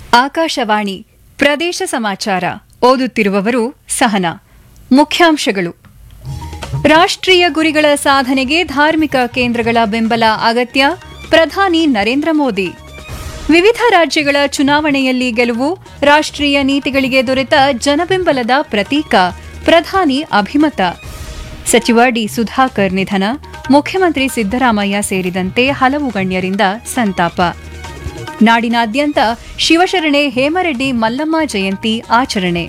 ಆಕಾಶವಾಣಿ ಪ್ರದೇಶ ಸಮಾಚಾರ ಓದುತ್ತಿರುವವರು ಸಹನಾ ಮುಖ್ಯಾಂಶಗಳು ರಾಷ್ಟ್ರೀಯ ಗುರಿಗಳ ಸಾಧನೆಗೆ ಧಾರ್ಮಿಕ ಕೇಂದ್ರಗಳ ಬೆಂಬಲ ಅಗತ್ಯ ಪ್ರಧಾನಿ ನರೇಂದ್ರ ಮೋದಿ ವಿವಿಧ ರಾಜ್ಯಗಳ ಚುನಾವಣೆಯಲ್ಲಿ ಗೆಲುವು ರಾಷ್ಟ್ರೀಯ ನೀತಿಗಳಿಗೆ ದೊರೆತ ಜನಬೆಂಬಲದ ಪ್ರತೀಕ ಪ್ರಧಾನಿ ಅಭಿಮತ ಸಚಿವ ಡಿ ಸುಧಾಕರ್ ನಿಧನ ಮುಖ್ಯಮಂತ್ರಿ ಸಿದ್ದರಾಮಯ್ಯ ಸೇರಿದಂತೆ ಹಲವು ಗಣ್ಯರಿಂದ ಸಂತಾಪ ನಾಡಿನಾದ್ಯಂತ ಶಿವಶರಣೆ ಹೇಮರೆಡ್ಡಿ ಮಲ್ಲಮ್ಮ ಜಯಂತಿ ಆಚರಣೆ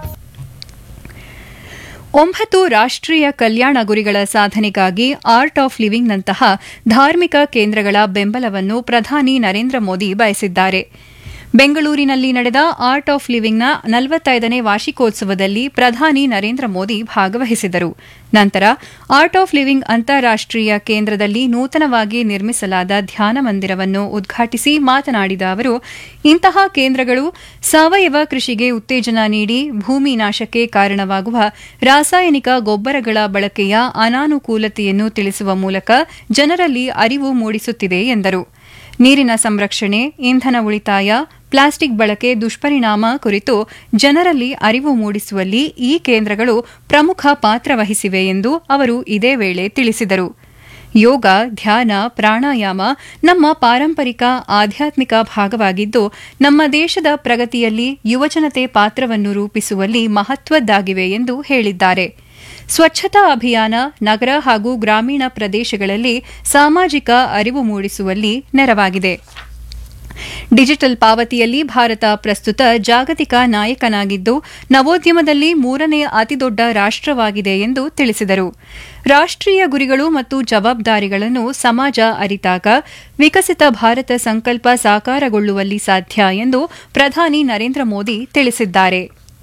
ಒಂಬತ್ತು ರಾಷ್ಟ್ರೀಯ ಕಲ್ಯಾಣ ಗುರಿಗಳ ಸಾಧನೆಗಾಗಿ ಆರ್ಟ್ ಆಫ್ ಲಿವಿಂಗ್ನಂತಹ ಧಾರ್ಮಿಕ ಕೇಂದ್ರಗಳ ಬೆಂಬಲವನ್ನು ಪ್ರಧಾನಿ ನರೇಂದ್ರ ಮೋದಿ ಬಯಸಿದ್ದಾರೆ ಬೆಂಗಳೂರಿನಲ್ಲಿ ನಡೆದ ಆರ್ಟ್ ಆಫ್ ಲಿವಿಂಗ್ನ ನಲವತ್ತೈದನೇ ವಾರ್ಷಿಕೋತ್ಸವದಲ್ಲಿ ಪ್ರಧಾನಿ ನರೇಂದ್ರ ಮೋದಿ ಭಾಗವಹಿಸಿದರು ನಂತರ ಆರ್ಟ್ ಆಫ್ ಲಿವಿಂಗ್ ಅಂತಾರಾಷ್ಟ್ರೀಯ ಕೇಂದ್ರದಲ್ಲಿ ನೂತನವಾಗಿ ನಿರ್ಮಿಸಲಾದ ಧ್ಯಾನ ಮಂದಿರವನ್ನು ಉದ್ಘಾಟಿಸಿ ಮಾತನಾಡಿದ ಅವರು ಇಂತಹ ಕೇಂದ್ರಗಳು ಸಾವಯವ ಕೃಷಿಗೆ ಉತ್ತೇಜನ ನೀಡಿ ಭೂಮಿ ನಾಶಕ್ಕೆ ಕಾರಣವಾಗುವ ರಾಸಾಯನಿಕ ಗೊಬ್ಬರಗಳ ಬಳಕೆಯ ಅನಾನುಕೂಲತೆಯನ್ನು ತಿಳಿಸುವ ಮೂಲಕ ಜನರಲ್ಲಿ ಅರಿವು ಮೂಡಿಸುತ್ತಿದೆ ಎಂದರು ನೀರಿನ ಸಂರಕ್ಷಣೆ ಇಂಧನ ಉಳಿತಾಯ ಪ್ಲಾಸ್ಟಿಕ್ ಬಳಕೆ ದುಷ್ಪರಿಣಾಮ ಕುರಿತು ಜನರಲ್ಲಿ ಅರಿವು ಮೂಡಿಸುವಲ್ಲಿ ಈ ಕೇಂದ್ರಗಳು ಪ್ರಮುಖ ಪಾತ್ರ ವಹಿಸಿವೆ ಎಂದು ಅವರು ಇದೇ ವೇಳೆ ತಿಳಿಸಿದರು ಯೋಗ ಧ್ಯಾನ ಪ್ರಾಣಾಯಾಮ ನಮ್ಮ ಪಾರಂಪರಿಕ ಆಧ್ಯಾತ್ಮಿಕ ಭಾಗವಾಗಿದ್ದು ನಮ್ಮ ದೇಶದ ಪ್ರಗತಿಯಲ್ಲಿ ಯುವಜನತೆ ಪಾತ್ರವನ್ನು ರೂಪಿಸುವಲ್ಲಿ ಮಹತ್ವದ್ದಾಗಿವೆ ಎಂದು ಹೇಳಿದ್ದಾರೆ ಸ್ವಚ್ಛತಾ ಅಭಿಯಾನ ನಗರ ಹಾಗೂ ಗ್ರಾಮೀಣ ಪ್ರದೇಶಗಳಲ್ಲಿ ಸಾಮಾಜಿಕ ಅರಿವು ಮೂಡಿಸುವಲ್ಲಿ ನೆರವಾಗಿದೆ ಡಿಜಿಟಲ್ ಪಾವತಿಯಲ್ಲಿ ಭಾರತ ಪ್ರಸ್ತುತ ಜಾಗತಿಕ ನಾಯಕನಾಗಿದ್ದು ನವೋದ್ಯಮದಲ್ಲಿ ಮೂರನೇ ಅತಿದೊಡ್ಡ ರಾಷ್ಟವಾಗಿದೆ ಎಂದು ತಿಳಿಸಿದರು ರಾಷ್ಟ್ರೀಯ ಗುರಿಗಳು ಮತ್ತು ಜವಾಬ್ದಾರಿಗಳನ್ನು ಸಮಾಜ ಅರಿತಾಗ ವಿಕಸಿತ ಭಾರತ ಸಂಕಲ್ಪ ಸಾಕಾರಗೊಳ್ಳುವಲ್ಲಿ ಸಾಧ್ಯ ಎಂದು ಪ್ರಧಾನಿ ನರೇಂದ್ರ ಮೋದಿ ತಿಳಿಸಿದ್ದಾರೆ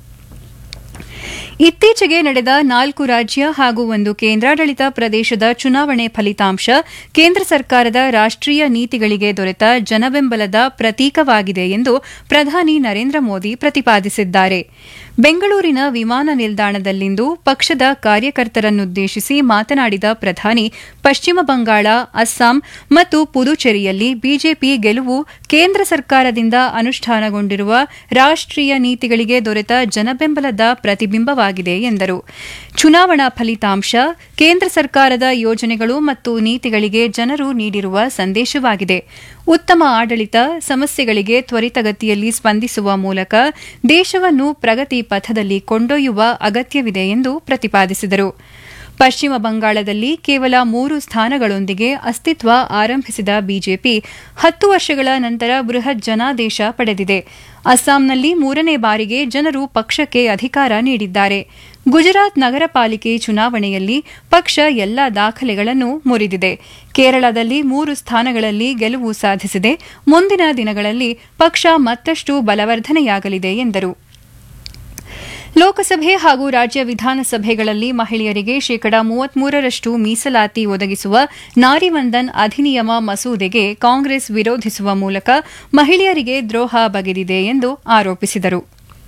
ಇತ್ತೀಚೆಗೆ ನಡೆದ ನಾಲ್ಕು ರಾಜ್ಯ ಹಾಗೂ ಒಂದು ಕೇಂದ್ರಾಡಳಿತ ಪ್ರದೇಶದ ಚುನಾವಣೆ ಫಲಿತಾಂಶ ಕೇಂದ್ರ ಸರ್ಕಾರದ ರಾಷ್ಟ್ರೀಯ ನೀತಿಗಳಿಗೆ ದೊರೆತ ಜನಬೆಂಬಲದ ಪ್ರತೀಕವಾಗಿದೆ ಎಂದು ಪ್ರಧಾನಿ ನರೇಂದ್ರ ಮೋದಿ ಪ್ರತಿಪಾದಿಸಿದ್ದಾರೆ ಬೆಂಗಳೂರಿನ ವಿಮಾನ ನಿಲ್ದಾಣದಲ್ಲಿಂದು ಪಕ್ಷದ ಕಾರ್ಯಕರ್ತರನ್ನುದ್ದೇಶಿಸಿ ಮಾತನಾಡಿದ ಪ್ರಧಾನಿ ಪಶ್ಚಿಮ ಬಂಗಾಳ ಅಸ್ಸಾಂ ಮತ್ತು ಪುದುಚೇರಿಯಲ್ಲಿ ಬಿಜೆಪಿ ಗೆಲುವು ಕೇಂದ್ರ ಸರ್ಕಾರದಿಂದ ಅನುಷ್ಠಾನಗೊಂಡಿರುವ ರಾಷ್ಟ್ರೀಯ ನೀತಿಗಳಿಗೆ ದೊರೆತ ಜನಬೆಂಬಲದ ಪ್ರತಿಬಿಂಬವಾಗಿದೆ ಎಂದರು ಚುನಾವಣಾ ಫಲಿತಾಂಶ ಕೇಂದ್ರ ಸರ್ಕಾರದ ಯೋಜನೆಗಳು ಮತ್ತು ನೀತಿಗಳಿಗೆ ಜನರು ನೀಡಿರುವ ಸಂದೇಶವಾಗಿದೆ ಉತ್ತಮ ಆಡಳಿತ ಸಮಸ್ಯೆಗಳಿಗೆ ತ್ವರಿತಗತಿಯಲ್ಲಿ ಸ್ಪಂದಿಸುವ ಮೂಲಕ ದೇಶವನ್ನು ಪ್ರಗತಿ ಪಥದಲ್ಲಿ ಕೊಂಡೊಯ್ಯುವ ಅಗತ್ಯವಿದೆ ಎಂದು ಪ್ರತಿಪಾದಿಸಿದರು ಪಶ್ಚಿಮ ಬಂಗಾಳದಲ್ಲಿ ಕೇವಲ ಮೂರು ಸ್ಥಾನಗಳೊಂದಿಗೆ ಅಸ್ತಿತ್ವ ಆರಂಭಿಸಿದ ಬಿಜೆಪಿ ಹತ್ತು ವರ್ಷಗಳ ನಂತರ ಬೃಹತ್ ಜನಾದೇಶ ಪಡೆದಿದೆ ಅಸ್ಸಾಂನಲ್ಲಿ ಮೂರನೇ ಬಾರಿಗೆ ಜನರು ಪಕ್ಷಕ್ಕೆ ಅಧಿಕಾರ ನೀಡಿದ್ದಾರೆ ಗುಜರಾತ್ ನಗರ ಪಾಲಿಕೆ ಚುನಾವಣೆಯಲ್ಲಿ ಪಕ್ಷ ಎಲ್ಲ ದಾಖಲೆಗಳನ್ನು ಮುರಿದಿದೆ ಕೇರಳದಲ್ಲಿ ಮೂರು ಸ್ಥಾನಗಳಲ್ಲಿ ಗೆಲುವು ಸಾಧಿಸಿದೆ ಮುಂದಿನ ದಿನಗಳಲ್ಲಿ ಪಕ್ಷ ಮತ್ತಷ್ಟು ಬಲವರ್ಧನೆಯಾಗಲಿದೆ ಎಂದರು ಲೋಕಸಭೆ ಹಾಗೂ ರಾಜ್ಯ ವಿಧಾನಸಭೆಗಳಲ್ಲಿ ಮಹಿಳೆಯರಿಗೆ ಶೇಕಡಾ ಮೂವತ್ಮೂರರಷ್ಟು ಮೀಸಲಾತಿ ಒದಗಿಸುವ ನಾರಿವಂದನ್ ಅಧಿನಿಯಮ ಮಸೂದೆಗೆ ಕಾಂಗ್ರೆಸ್ ವಿರೋಧಿಸುವ ಮೂಲಕ ಮಹಿಳೆಯರಿಗೆ ದ್ರೋಹ ಬಗೆದಿದೆ ಎಂದು ಆರೋಪಿಸಿದರು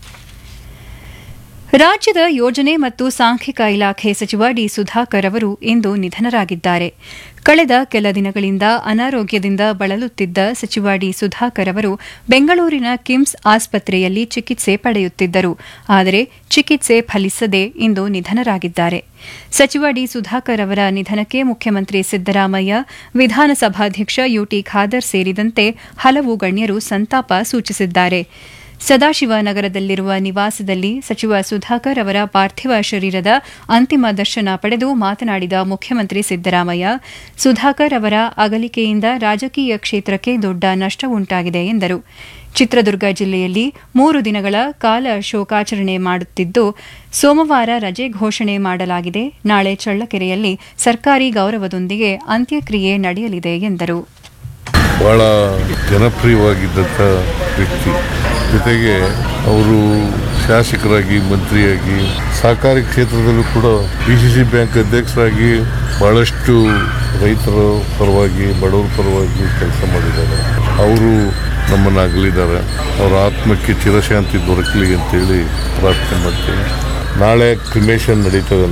ರಾಜ್ಯದ ಯೋಜನೆ ಮತ್ತು ಸಾಂಖ್ಯಿಕ ಇಲಾಖೆ ಸಚಿವ ಡಿ ಸುಧಾಕರ್ ಅವರು ಇಂದು ನಿಧನರಾಗಿದ್ದಾರೆ ಕಳೆದ ಕೆಲ ದಿನಗಳಿಂದ ಅನಾರೋಗ್ಯದಿಂದ ಬಳಲುತ್ತಿದ್ದ ಸಚಿವ ಡಿ ಸುಧಾಕರ್ ಅವರು ಬೆಂಗಳೂರಿನ ಕಿಮ್ಸ್ ಆಸ್ಪತ್ರೆಯಲ್ಲಿ ಚಿಕಿತ್ಸೆ ಪಡೆಯುತ್ತಿದ್ದರು ಆದರೆ ಚಿಕಿತ್ಸೆ ಫಲಿಸದೆ ಇಂದು ನಿಧನರಾಗಿದ್ದಾರೆ ಸಚಿವ ಡಿ ಸುಧಾಕರ್ ಅವರ ನಿಧನಕ್ಕೆ ಮುಖ್ಯಮಂತ್ರಿ ಸಿದ್ದರಾಮಯ್ಯ ವಿಧಾನಸಭಾಧ್ಯಕ್ಷ ಯುಟಿ ಖಾದರ್ ಸೇರಿದಂತೆ ಹಲವು ಗಣ್ಯರು ಸಂತಾಪ ಸೂಚಿಸಿದ್ದಾರೆ ಸದಾಶಿವನಗರದಲ್ಲಿರುವ ನಿವಾಸದಲ್ಲಿ ಸಚಿವ ಸುಧಾಕರ್ ಅವರ ಪಾರ್ಥಿವ ಶರೀರದ ಅಂತಿಮ ದರ್ಶನ ಪಡೆದು ಮಾತನಾಡಿದ ಮುಖ್ಯಮಂತ್ರಿ ಸಿದ್ದರಾಮಯ್ಯ ಸುಧಾಕರ್ ಅವರ ಅಗಲಿಕೆಯಿಂದ ರಾಜಕೀಯ ಕ್ಷೇತ್ರಕ್ಕೆ ದೊಡ್ಡ ನಷ್ಟ ಉಂಟಾಗಿದೆ ಎಂದರು ಚಿತ್ರದುರ್ಗ ಜಿಲ್ಲೆಯಲ್ಲಿ ಮೂರು ದಿನಗಳ ಕಾಲ ಶೋಕಾಚರಣೆ ಮಾಡುತ್ತಿದ್ದು ಸೋಮವಾರ ರಜೆ ಘೋಷಣೆ ಮಾಡಲಾಗಿದೆ ನಾಳೆ ಚಳ್ಳಕೆರೆಯಲ್ಲಿ ಸರ್ಕಾರಿ ಗೌರವದೊಂದಿಗೆ ಅಂತ್ಯಕ್ರಿಯೆ ನಡೆಯಲಿದೆ ಎಂದರು ಬಹಳ ಜನಪ್ರಿಯವಾಗಿದ್ದಂಥ ವ್ಯಕ್ತಿ ಜೊತೆಗೆ ಅವರು ಶಾಸಕರಾಗಿ ಮಂತ್ರಿಯಾಗಿ ಸಹಕಾರಿ ಕ್ಷೇತ್ರದಲ್ಲೂ ಕೂಡ ಪಿ ಸಿ ಸಿ ಬ್ಯಾಂಕ್ ಅಧ್ಯಕ್ಷರಾಗಿ ಬಹಳಷ್ಟು ರೈತರ ಪರವಾಗಿ ಬಡವರ ಪರವಾಗಿ ಕೆಲಸ ಮಾಡಿದ್ದಾರೆ ಅವರು ನಮ್ಮನ್ನು ಅಗಲಿದ್ದಾರೆ ಅವರ ಆತ್ಮಕ್ಕೆ ಚಿರಶಾಂತಿ ದೊರಕಲಿ ಅಂತೇಳಿ ಪ್ರಾರ್ಥನೆ ಮಾಡ್ತೀನಿ ನಾಳೆ ಕ್ರಿಮೇಷನ್ ನಡೀತದೆ